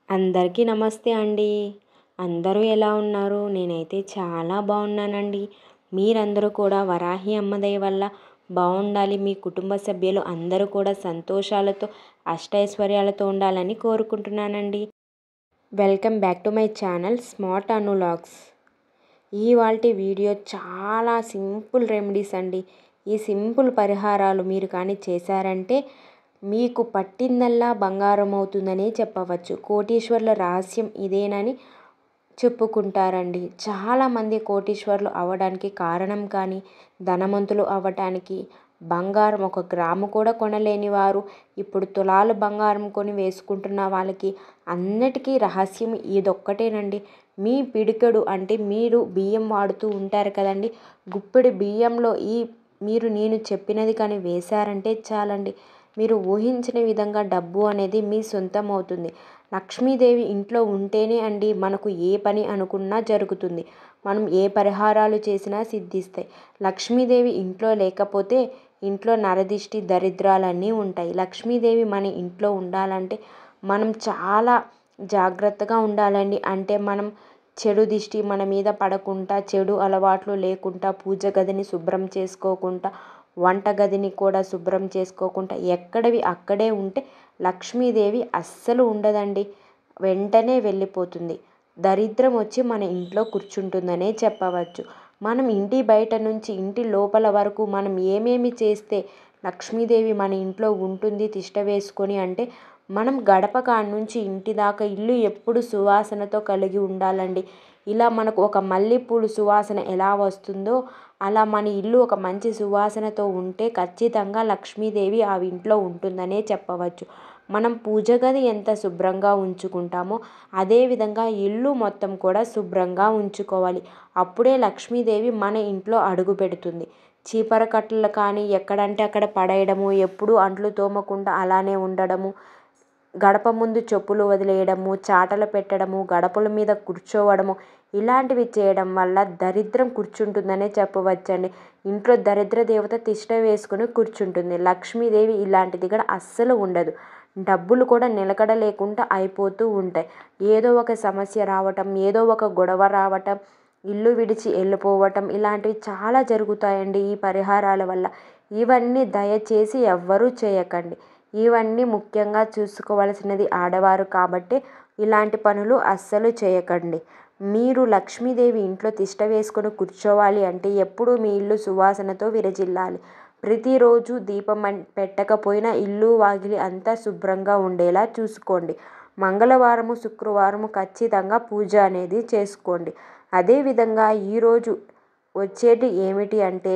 అందరికీ నమస్తే అండి అందరూ ఎలా ఉన్నారు నేనైతే చాలా బాగున్నానండి మీరందరూ కూడా వరాహి అమ్మ దయ వల్ల బాగుండాలి మీ కుటుంబ సభ్యులు అందరూ కూడా సంతోషాలతో అష్టైశ్వర్యాలతో ఉండాలని కోరుకుంటున్నానండి welcome back to my channel smart Anu vlogs ఇవాల్టి వీడియో చాలా సింపుల్ రెమెడీస్ అండి ఈ సింపుల్ పరిహారాలు మీరు కానీ చేశారంటే మీకు పట్టిందల్లా బంగారం అవుతుందనే చెప్పవచ్చు కోటీశ్వర్ల రహస్యం ఇదేనని చెప్పుకుంటారండి చాలామంది కోటీశ్వర్లు అవ్వడానికి కారణం కానీ ధనవంతులు అవ్వటానికి బంగారం ఒక గ్రాము కూడా కొనలేని వారు ఇప్పుడు తులాలు బంగారం కొని వేసుకుంటున్న వాళ్ళకి అన్నిటికీ రహస్యం ఇదొక్కటేనండి మీ పిడికెడు అంటే మీరు బియ్యం వాడుతూ ఉంటారు కదండి గుప్పెడు బియ్యంలో ఈ మీరు నేను చెప్పినది కానీ వేశారంటే చాలండి మీరు ఊహించిన విధంగా డబ్బు అనేది మీ సొంతం అవుతుంది లక్ష్మీదేవి ఇంట్లో ఉంటేనే అండి మనకు ఏ పని అనుకున్నా జరుగుతుంది మనం ఏ పరిహారాలు చేసినా సిద్ధిస్తాయి లక్ష్మీదేవి ఇంట్లో లేకపోతే ఇంట్లో నరదిష్టి దరిద్రాలన్నీ ఉంటాయి లక్ష్మీదేవి మన ఇంట్లో ఉండాలంటే మనం చాలా జాగ్రత్తగా ఉండాలండి అంటే మనం చెడు దిష్టి మన మీద పడకుండా చెడు అలవాట్లు లేకుండా పూజ గదిని శుభ్రం చేసుకోకుండా వంట గదిని కూడా శుభ్రం చేసుకోకుండా ఎక్కడవి అక్కడే ఉంటే లక్ష్మీదేవి అస్సలు ఉండదండి వెంటనే వెళ్ళిపోతుంది దరిద్రం వచ్చి మన ఇంట్లో కూర్చుంటుందనే చెప్పవచ్చు మనం ఇంటి బయట నుంచి ఇంటి లోపల వరకు మనం ఏమేమి చేస్తే లక్ష్మీదేవి మన ఇంట్లో ఉంటుంది తిష్ట వేసుకొని అంటే మనం గడప కాడి నుంచి ఇంటి దాకా ఇల్లు ఎప్పుడు సువాసనతో కలిగి ఉండాలండి ఇలా మనకు ఒక మల్లెపూలు సువాసన ఎలా వస్తుందో అలా మన ఇల్లు ఒక మంచి సువాసనతో ఉంటే ఖచ్చితంగా లక్ష్మీదేవి ఆ ఇంట్లో ఉంటుందనే చెప్పవచ్చు మనం పూజ గది ఎంత శుభ్రంగా ఉంచుకుంటామో అదేవిధంగా ఇల్లు మొత్తం కూడా శుభ్రంగా ఉంచుకోవాలి అప్పుడే లక్ష్మీదేవి మన ఇంట్లో అడుగు పెడుతుంది చీపర కట్టలు కానీ ఎక్కడంటే అక్కడ పడేయడము ఎప్పుడు అంట్లు తోమకుండా అలానే ఉండడము గడప ముందు చెప్పులు వదిలేయడము చాటలు పెట్టడము గడపల మీద కూర్చోవడము ఇలాంటివి చేయడం వల్ల దరిద్రం కూర్చుంటుందనే చెప్పవచ్చండి ఇంట్లో దరిద్ర దేవత తిష్ట వేసుకుని కూర్చుంటుంది లక్ష్మీదేవి ఇలాంటిది కూడా అస్సలు ఉండదు డబ్బులు కూడా నిలకడ లేకుండా అయిపోతూ ఉంటాయి ఏదో ఒక సమస్య రావటం ఏదో ఒక గొడవ రావటం ఇల్లు విడిచి వెళ్ళిపోవటం ఇలాంటివి చాలా జరుగుతాయండి ఈ పరిహారాల వల్ల ఇవన్నీ దయచేసి ఎవ్వరూ చేయకండి ఇవన్నీ ముఖ్యంగా చూసుకోవాల్సినది ఆడవారు కాబట్టి ఇలాంటి పనులు అస్సలు చేయకండి మీరు లక్ష్మీదేవి ఇంట్లో తిష్ట వేసుకొని కూర్చోవాలి అంటే ఎప్పుడు మీ ఇల్లు సువాసనతో విరజిల్లాలి ప్రతిరోజు దీపం పెట్టకపోయినా ఇల్లు వాకిలి అంతా శుభ్రంగా ఉండేలా చూసుకోండి మంగళవారము శుక్రవారము ఖచ్చితంగా పూజ అనేది చేసుకోండి అదేవిధంగా ఈరోజు వచ్చేటి ఏమిటి అంటే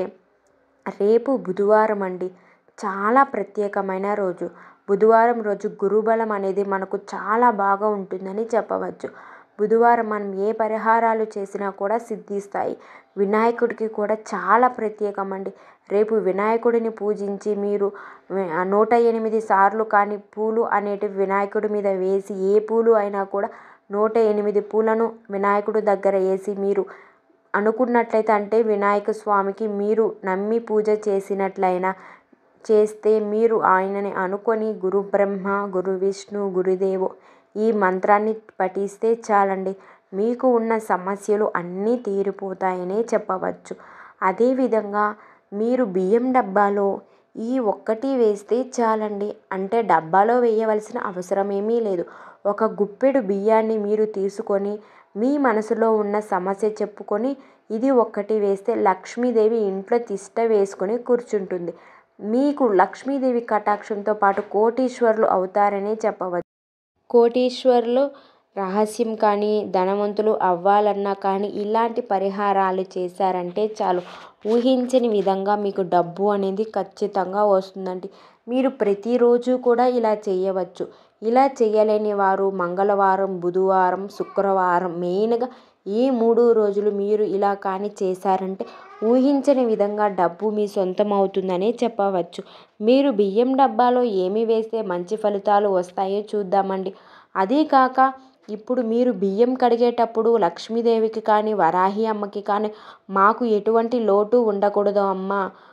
రేపు బుధవారం అండి చాలా ప్రత్యేకమైన రోజు బుధవారం రోజు గురుబలం అనేది మనకు చాలా బాగా ఉంటుందని చెప్పవచ్చు బుధవారం మనం ఏ పరిహారాలు చేసినా కూడా సిద్ధిస్తాయి వినాయకుడికి కూడా చాలా ప్రత్యేకం అండి రేపు వినాయకుడిని పూజించి మీరు నూట ఎనిమిది సార్లు కానీ పూలు అనేటివి వినాయకుడి మీద వేసి ఏ పూలు అయినా కూడా నూట ఎనిమిది పూలను వినాయకుడి దగ్గర వేసి మీరు అనుకున్నట్లయితే అంటే వినాయక స్వామికి మీరు నమ్మి పూజ చేసినట్లయినా చేస్తే మీరు ఆయనని అనుకొని గురు బ్రహ్మ గురు విష్ణు గురుదేవు ఈ మంత్రాన్ని పఠిస్తే చాలండి మీకు ఉన్న సమస్యలు అన్నీ తీరిపోతాయనే చెప్పవచ్చు అదేవిధంగా మీరు బియ్యం డబ్బాలో ఈ ఒక్కటి వేస్తే చాలండి అంటే డబ్బాలో వేయవలసిన అవసరం ఏమీ లేదు ఒక గుప్పెడు బియ్యాన్ని మీరు తీసుకొని మీ మనసులో ఉన్న సమస్య చెప్పుకొని ఇది ఒక్కటి వేస్తే లక్ష్మీదేవి ఇంట్లో తిష్ట వేసుకొని కూర్చుంటుంది మీకు లక్ష్మీదేవి కటాక్షంతో పాటు కోటీశ్వర్లు అవుతారనే చెప్పవచ్చు కోటీశ్వర్లు రహస్యం కానీ ధనవంతులు అవ్వాలన్నా కానీ ఇలాంటి పరిహారాలు చేశారంటే చాలు ఊహించని విధంగా మీకు డబ్బు అనేది ఖచ్చితంగా వస్తుందండి మీరు ప్రతిరోజు కూడా ఇలా చేయవచ్చు ఇలా చేయలేని వారు మంగళవారం బుధవారం శుక్రవారం మెయిన్గా ఈ మూడు రోజులు మీరు ఇలా కానీ చేశారంటే ఊహించని విధంగా డబ్బు మీ సొంతం అవుతుందనే చెప్పవచ్చు మీరు బియ్యం డబ్బాలో ఏమి వేస్తే మంచి ఫలితాలు వస్తాయో చూద్దామండి అదే కాక ఇప్పుడు మీరు బియ్యం కడిగేటప్పుడు లక్ష్మీదేవికి కానీ వరాహి అమ్మకి కానీ మాకు ఎటువంటి లోటు ఉండకూడదు అమ్మ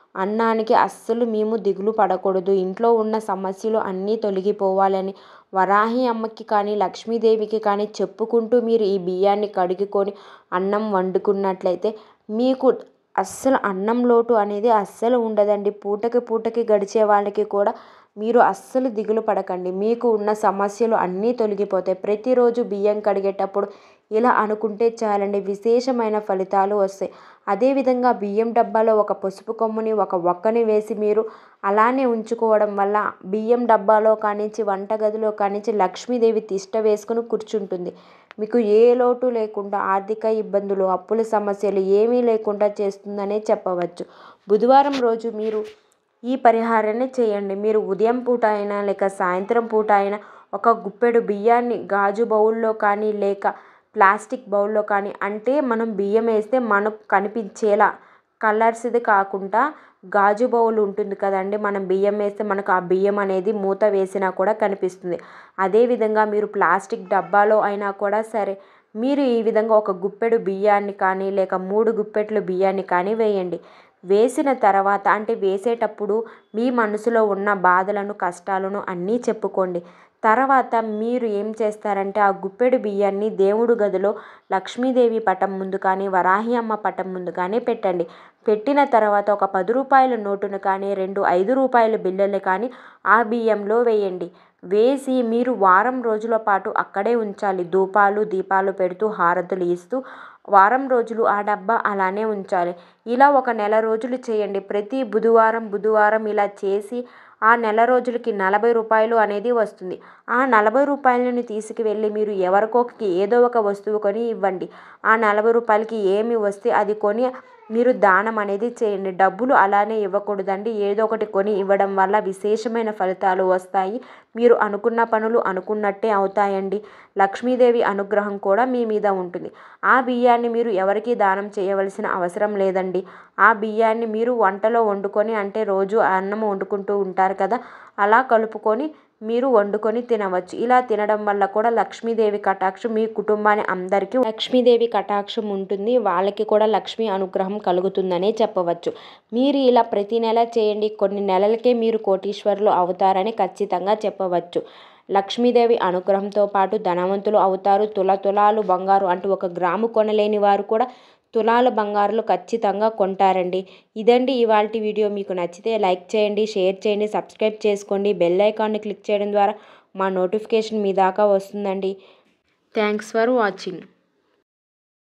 అన్నానికి అస్సలు మేము దిగులు పడకూడదు ఇంట్లో ఉన్న సమస్యలు అన్నీ తొలగిపోవాలని వరాహి అమ్మకి కానీ లక్ష్మీదేవికి కానీ చెప్పుకుంటూ మీరు ఈ బియ్యాన్ని కడుగుకొని అన్నం వండుకున్నట్లయితే మీకు అస్సలు అన్నం లోటు అనేది అస్సలు ఉండదండి పూటకి పూటకి గడిచే వాళ్ళకి కూడా మీరు అస్సలు దిగులు పడకండి మీకు ఉన్న సమస్యలు అన్నీ తొలగిపోతాయి ప్రతిరోజు బియ్యం కడిగేటప్పుడు ఇలా అనుకుంటే చాలండి విశేషమైన ఫలితాలు వస్తాయి అదేవిధంగా బియ్యం డబ్బాలో ఒక పసుపు కొమ్ముని ఒక ఒక్కని వేసి మీరు అలానే ఉంచుకోవడం వల్ల బియ్యం డబ్బాలో కానించి వంటగదిలో కానించి లక్ష్మీదేవి తిష్ట వేసుకుని కూర్చుంటుంది మీకు ఏ లోటు లేకుండా ఆర్థిక ఇబ్బందులు అప్పుల సమస్యలు ఏమీ లేకుండా చేస్తుందనే చెప్పవచ్చు బుధవారం రోజు మీరు ఈ పరిహారాన్ని చేయండి మీరు ఉదయం పూట అయినా లేక సాయంత్రం పూట అయినా ఒక గుప్పెడు బియ్యాన్ని గాజు బౌల్లో కానీ లేక ప్లాస్టిక్ బౌల్లో కానీ అంటే మనం బియ్యం వేస్తే మనకు కనిపించేలా కలర్స్ది కాకుండా గాజు బౌల్ ఉంటుంది కదండి మనం బియ్యం వేస్తే మనకు ఆ బియ్యం అనేది మూత వేసినా కూడా కనిపిస్తుంది అదేవిధంగా మీరు ప్లాస్టిక్ డబ్బాలో అయినా కూడా సరే మీరు ఈ విధంగా ఒక గుప్పెడు బియ్యాన్ని కానీ లేక మూడు గుప్పెట్లు బియ్యాన్ని కానీ వేయండి వేసిన తర్వాత అంటే వేసేటప్పుడు మీ మనసులో ఉన్న బాధలను కష్టాలను అన్నీ చెప్పుకోండి తర్వాత మీరు ఏం చేస్తారంటే ఆ గుప్పెడు బియ్యాన్ని దేవుడు గదిలో లక్ష్మీదేవి పటం ముందు కానీ వరాహి అమ్మ పటం ముందు కానీ పెట్టండి పెట్టిన తర్వాత ఒక పది రూపాయల నోటును కానీ రెండు ఐదు రూపాయల బిళ్ళలు కానీ ఆ బియ్యంలో వేయండి వేసి మీరు వారం రోజుల పాటు అక్కడే ఉంచాలి ధూపాలు దీపాలు పెడుతూ హారతులు ఇస్తూ వారం రోజులు ఆ డబ్బా అలానే ఉంచాలి ఇలా ఒక నెల రోజులు చేయండి ప్రతి బుధవారం బుధవారం ఇలా చేసి ఆ నెల రోజులకి నలభై రూపాయలు అనేది వస్తుంది ఆ నలభై రూపాయలని తీసుకువెళ్ళి మీరు ఎవరికొకరికి ఏదో ఒక వస్తువు కొని ఇవ్వండి ఆ నలభై రూపాయలకి ఏమి వస్తే అది కొని మీరు దానం అనేది చేయండి డబ్బులు అలానే ఇవ్వకూడదండి ఏదో ఒకటి కొని ఇవ్వడం వల్ల విశేషమైన ఫలితాలు వస్తాయి మీరు అనుకున్న పనులు అనుకున్నట్టే అవుతాయండి లక్ష్మీదేవి అనుగ్రహం కూడా మీ మీద ఉంటుంది ఆ బియ్యాన్ని మీరు ఎవరికి దానం చేయవలసిన అవసరం లేదండి ఆ బియ్యాన్ని మీరు వంటలో వండుకొని అంటే రోజు అన్నం వండుకుంటూ ఉంటారు కదా అలా కలుపుకొని మీరు వండుకొని తినవచ్చు ఇలా తినడం వల్ల కూడా లక్ష్మీదేవి కటాక్షం మీ కుటుంబాన్ని అందరికీ లక్ష్మీదేవి కటాక్షం ఉంటుంది వాళ్ళకి కూడా లక్ష్మీ అనుగ్రహం కలుగుతుందనే చెప్పవచ్చు మీరు ఇలా ప్రతి నెల చేయండి కొన్ని నెలలకే మీరు కోటీశ్వరులు అవుతారని ఖచ్చితంగా చెప్పవచ్చు లక్ష్మీదేవి అనుగ్రహంతో పాటు ధనవంతులు అవుతారు తుల తులాలు బంగారు అంటూ ఒక గ్రాము కొనలేని వారు కూడా తులాల బంగారులు ఖచ్చితంగా కొంటారండి ఇదండి ఇవాళ వీడియో మీకు నచ్చితే లైక్ చేయండి షేర్ చేయండి సబ్స్క్రైబ్ చేసుకోండి బెల్ ఐకాన్ని క్లిక్ చేయడం ద్వారా మా నోటిఫికేషన్ మీ దాకా వస్తుందండి థ్యాంక్స్ ఫర్ వాచింగ్